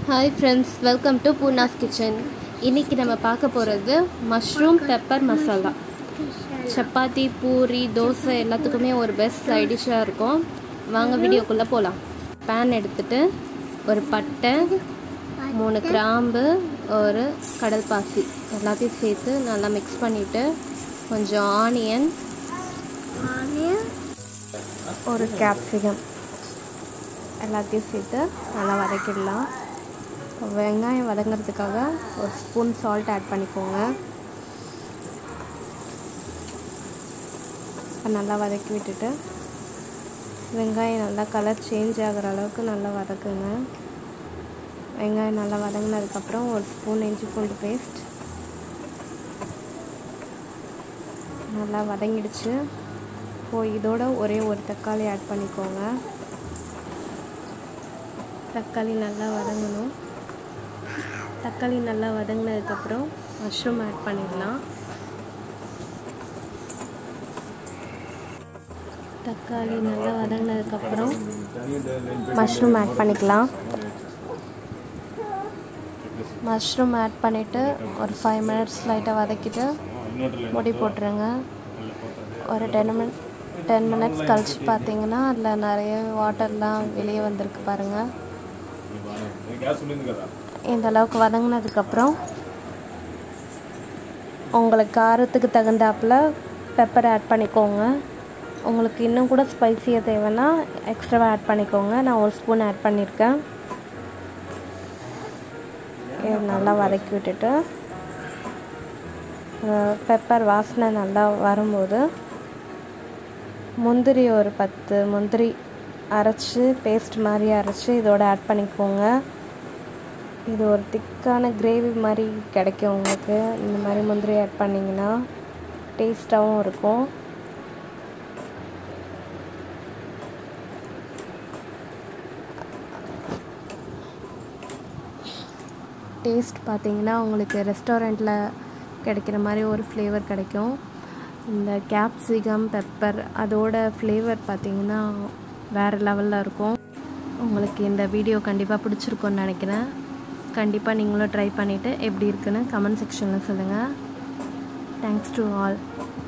hi friends welcome to Poorna's kitchen இன்றைக்கி நம்ம பார்க்க போகிறது மஷ்ரூம் பெப்பர் மசாலா சப்பாத்தி பூரி தோசை எல்லாத்துக்குமே ஒரு பெஸ்ட் சைட் டிஷ்ஷாக இருக்கும் வாங்க வீடியோக்குள்ளே போகலாம் பேன் எடுத்துட்டு ஒரு பட்டை மூணு கிராம்பு ஒரு கடல் பாசி எல்லாத்தையும் சேர்த்து நல்லா மிக்ஸ் பண்ணிவிட்டு கொஞ்சம் ஆனியன் ஒரு கேப்சிகம் எல்லாத்தையும் சேர்த்து நல்லா வதக்கிடலாம் வெங்காயம் வதங்கிறதுக்காக ஒரு ஸ்பூன் சால்ட் ஆட் பண்ணிக்கோங்க நல்லா வதக்கி விட்டுட்டு வெங்காயம் நல்லா கலர் சேஞ்ச் ஆகிற அளவுக்கு நல்லா வதக்குங்க வெங்காயம் நல்லா வதங்கினதுக்கப்புறம் ஒரு ஸ்பூன் இஞ்சி பூண்டு பேஸ்ட் நல்லா வதங்கிடுச்சு இப்போ இதோட ஒரே ஒரு தக்காளி ஆட் பண்ணிக்கோங்க தக்காளி நல்லா வதங்கணும் தக்காளி நல்லா வதங்கினதுக்கப்புறம் மஷ்ரூம் ஆட் பண்ணிடலாம் தக்காளி நல்லா வதங்கினதுக்கப்புறம் மஷ்ரூம் ஆட் பண்ணிக்கலாம் மஷ்ரூம் ஆட் பண்ணிவிட்டு ஒரு ஃபைவ் மினிட்ஸ் லைட்டாக வதக்கிட்டு முடி போட்டுருங்க ஒரு டென் மினிட் டென் மினிட்ஸ் கழிச்சு பார்த்தீங்கன்னா அதில் நிறைய வாட்டர்லாம் வெளியே வந்திருக்கு பாருங்கள் இந்த அளவுக்கு வதங்கினதுக்கப்புறம் உங்களுக்கு காரத்துக்கு தகுந்தாப்பில் பெப்பர் ஆட் பண்ணிக்கோங்க உங்களுக்கு இன்னும் கூட ஸ்பைஸியாக தேவைன்னா எக்ஸ்ட்ராவாக ஆட் பண்ணிக்கோங்க நான் ஒரு ஸ்பூன் ஆட் பண்ணியிருக்கேன் இது நல்லா வதக்கி விட்டுட்டு பெப்பர் வாசனை நல்லா வரும்போது முந்திரி ஒரு பத்து முந்திரி அரைச்சி பேஸ்ட் மாதிரி அரைச்சி இதோட ஆட் பண்ணிக்கோங்க இது ஒரு திக்கான கிரேவி மாதிரி கிடைக்கும் உங்களுக்கு இந்த மாதிரி முந்திரி ஆட் பண்ணிங்கன்னா டேஸ்ட்டாகவும் இருக்கும் டேஸ்ட் பார்த்தீங்கன்னா உங்களுக்கு ரெஸ்டாரண்ட்டில் கிடைக்கிற மாதிரி ஒரு ஃப்ளேவர் கிடைக்கும் இந்த கேப்சிகம் பெப்பர் அதோட ஃப்ளேவர் பார்த்தீங்கன்னா வேறு லெவலில் இருக்கும் உங்களுக்கு இந்த வீடியோ கண்டிப்பாக பிடிச்சிருக்குன்னு நினைக்கிறேன் கண்டிப்பாக நீங்களும் ட்ரை பண்ணிவிட்டு எப்படி இருக்குன்னு கமெண்ட் செக்ஷனில் சொல்லுங்கள் தேங்க்ஸ் டு ஆல்